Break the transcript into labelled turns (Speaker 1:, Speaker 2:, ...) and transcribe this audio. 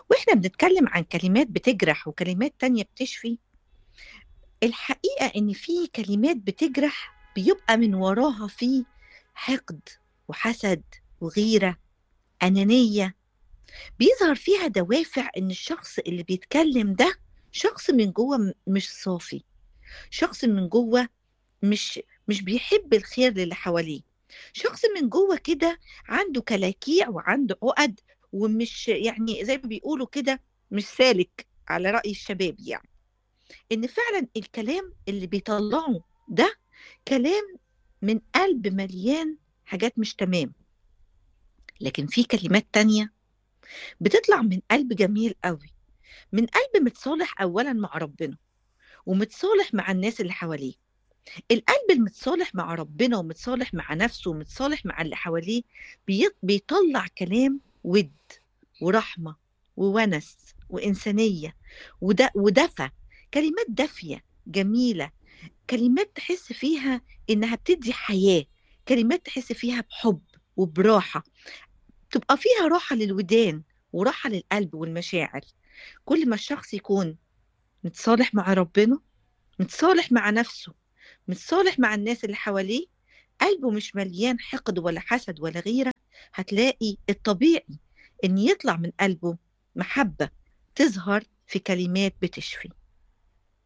Speaker 1: واحنا بنتكلم عن كلمات بتجرح وكلمات تانية بتشفي الحقيقة ان في كلمات بتجرح بيبقى من وراها في حقد وحسد وغيرة أنانية بيظهر فيها دوافع ان الشخص اللي بيتكلم ده شخص من جوه م- مش صافي شخص من جوه مش مش بيحب الخير للي حواليه شخص من جوه كده عنده كلاكيع وعنده عقد ومش يعني زي ما بيقولوا كده مش سالك على رأي الشباب يعني ان فعلا الكلام اللي بيطلعه ده كلام من قلب مليان حاجات مش تمام لكن في كلمات تانية بتطلع من قلب جميل قوي من قلب متصالح اولا مع ربنا ومتصالح مع الناس اللي حواليه القلب المتصالح مع ربنا ومتصالح مع نفسه ومتصالح مع اللي حواليه بي- بيطلع كلام ود ورحمة وونس وإنسانية ود- ودفى كلمات دافية جميلة كلمات تحس فيها إنها بتدي حياة كلمات تحس فيها بحب وبراحة تبقى فيها راحة للودان وراحة للقلب والمشاعر كل ما الشخص يكون متصالح مع ربنا متصالح مع نفسه متصالح مع الناس اللي حواليه قلبه مش مليان حقد ولا حسد ولا غيرة هتلاقي الطبيعي ان يطلع من قلبه محبة تظهر في كلمات بتشفي